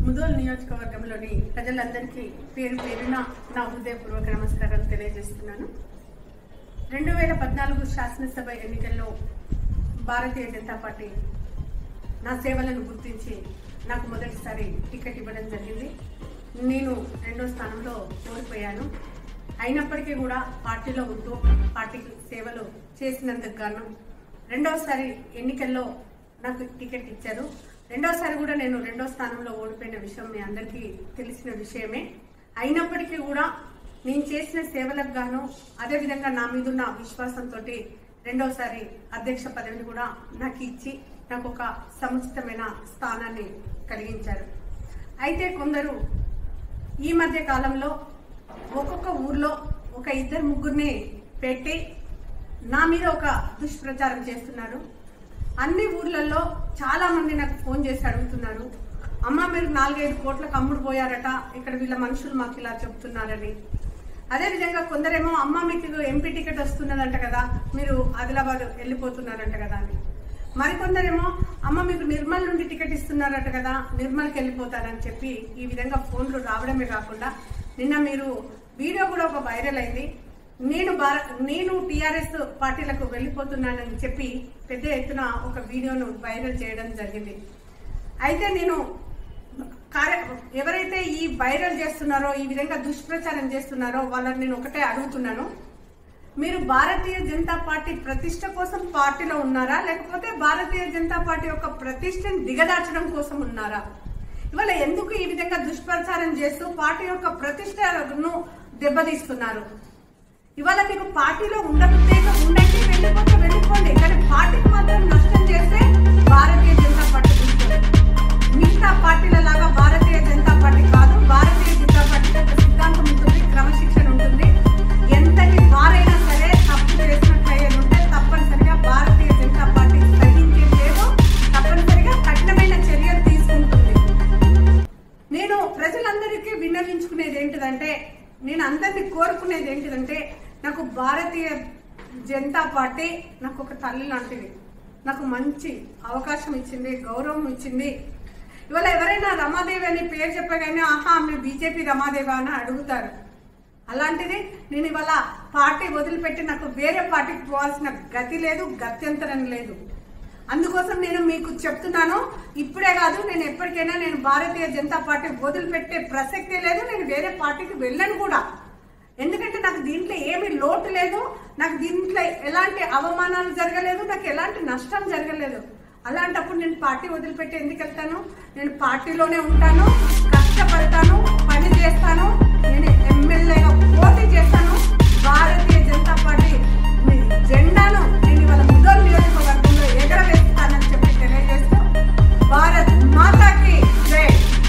ముదోల్ నియోజకవర్గంలోని ప్రజలందరికీ పేరు పేరున నా హృదయపూర్వక నమస్కారాలు తెలియజేస్తున్నాను రెండు వేల పద్నాలుగు శాసనసభ ఎన్నికల్లో భారతీయ జనతా పార్టీ నా సేవలను గుర్తించి నాకు మొదటిసారి టికెట్ ఇవ్వడం జరిగింది నేను రెండో స్థానంలో ఓడిపోయాను అయినప్పటికీ కూడా పార్టీలో ఉంటూ పార్టీకి సేవలు చేసినందుకు గాను రెండవసారి ఎన్నికల్లో నాకు టికెట్ ఇచ్చారు రెండోసారి కూడా నేను రెండో స్థానంలో ఓడిపోయిన విషయం మీ అందరికీ తెలిసిన విషయమే అయినప్పటికీ కూడా నేను చేసిన సేవలకు గాను అదేవిధంగా నా మీద ఉన్న విశ్వాసంతో రెండోసారి అధ్యక్ష పదవిని కూడా నాకు ఇచ్చి నాకు ఒక సముచితమైన స్థానాన్ని కలిగించారు అయితే కొందరు ఈ మధ్య కాలంలో ఒక్కొక్క ఊర్లో ఒక ఇద్దరు ముగ్గురిని పెట్టి నా మీద ఒక దుష్ప్రచారం చేస్తున్నారు అన్ని ఊర్లలో చాలా మంది నాకు ఫోన్ చేసి అడుగుతున్నారు అమ్మ మీరు నాలుగైదు కోట్లకు అమ్ముడు పోయారట ఇక్కడ వీళ్ళ మనుషులు మాకు ఇలా చెప్తున్నారని అదే విధంగా కొందరేమో అమ్మ మీకు ఎంపీ టికెట్ వస్తున్నదంట కదా మీరు ఆదిలాబాద్ వెళ్ళిపోతున్నారంట కదా అని మరికొందరేమో అమ్మ మీకు నిర్మల్ నుండి టికెట్ ఇస్తున్నారట కదా నిర్మల్కి వెళ్ళిపోతారని చెప్పి ఈ విధంగా ఫోన్లు రావడమే కాకుండా నిన్న మీరు వీడియో కూడా ఒక వైరల్ అయింది నేను భార నేను టీఆర్ఎస్ పార్టీలకు వెళ్ళిపోతున్నానని చెప్పి పెద్ద ఎత్తున ఒక వీడియోను వైరల్ చేయడం జరిగింది అయితే నేను కార్య ఎవరైతే ఈ వైరల్ చేస్తున్నారో ఈ విధంగా దుష్ప్రచారం చేస్తున్నారో వాళ్ళని నేను ఒకటే అడుగుతున్నాను మీరు భారతీయ జనతా పార్టీ ప్రతిష్ట కోసం పార్టీలో ఉన్నారా లేకపోతే భారతీయ జనతా పార్టీ యొక్క ప్రతిష్టని దిగదార్చడం కోసం ఉన్నారా ఇవాళ ఎందుకు ఈ విధంగా దుష్ప్రచారం చేస్తూ పార్టీ యొక్క ప్రతిష్టను దెబ్బతీస్తున్నారు ఇవాళ మీకు పార్టీలో ఉండబుద్ధే ఉండండి వెళ్ళిపోతే వెళ్ళిపోండి కానీ పార్టీకి మాత్రం నష్టం చేస్తే భారతీయ జనతా పార్టీ ఉంటుంది. మిగతా పార్టీల లాగా భారతీయ జనతా పార్టీ కాదు భారతీయ జనతా పార్టీకి ఒక సిద్ధాంతం ఉంటుంది క్రమశిక్షణ ఉంటుంది ఎంతటి వారైనా సరే తప్పు చేసినట్లయితే ఉంటే తప్పనిసరిగా భారతీయ జనతా పార్టీ సహించేది లేదు తప్పనిసరిగా కఠినమైన చర్యలు తీసుకుంటుంది నేను ప్రజలందరికీ విన్నవించుకునేది ఏంటిదంటే నేను అందరినీ కోరుకునేది ఏంటిదంటే నాకు భారతీయ జనతా పార్టీ నాకు ఒక తల్లి లాంటిది నాకు మంచి అవకాశం ఇచ్చింది గౌరవం ఇచ్చింది ఇవాళ ఎవరైనా రమాదేవి అని పేరు చెప్పగానే ఆహా మీరు బీజేపీ రమాదేవి అని అడుగుతారు అలాంటిది నేను ఇవాళ పార్టీ వదిలిపెట్టి నాకు వేరే పార్టీకి పోవాల్సిన గతి లేదు గత్యంతరం లేదు అందుకోసం నేను మీకు చెప్తున్నాను ఇప్పుడే కాదు నేను ఎప్పటికైనా నేను భారతీయ జనతా పార్టీ వదిలిపెట్టే ప్రసక్తే లేదు నేను వేరే పార్టీకి వెళ్ళను కూడా ఎందుకంటే నాకు దీంట్లో ఏమీ లోటు లేదు నాకు దీంట్లో ఎలాంటి అవమానాలు జరగలేదు నాకు ఎలాంటి నష్టం జరగలేదు అలాంటప్పుడు నేను పార్టీ వదిలిపెట్టి ఎందుకు వెళ్తాను నేను పార్టీలోనే ఉంటాను కష్టపడతాను